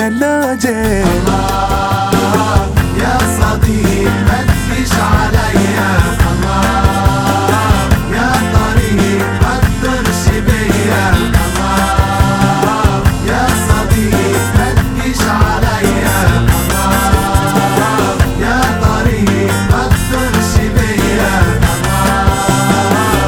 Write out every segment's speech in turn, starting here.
تكنولوجي يا صديق ما تجيش عليا الله يا طريق ما تدرش بيا الله يا صديق ما تجيش عليا الله يا طريق ما تدرش بيا الله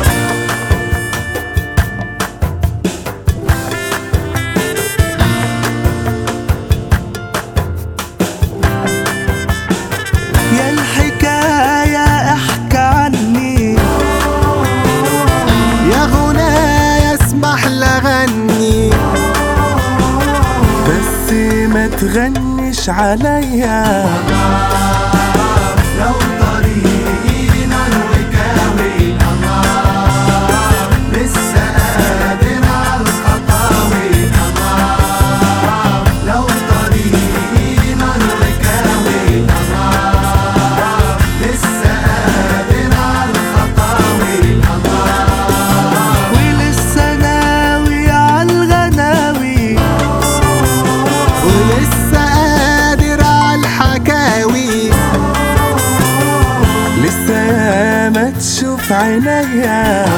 يا الحكاية احكى عني يا غنايا اسمح لغني بس ما تغنش عليا لو طريقي نار وكاوي الله لسه قادر على الخطاوي الله لو طريقي نار وكاوي الله لسه قادر على الخطاوي الله ولسه ناوي عالغناوي ولسه قادر على الحكاوي لسه يا ما تشوف عينيا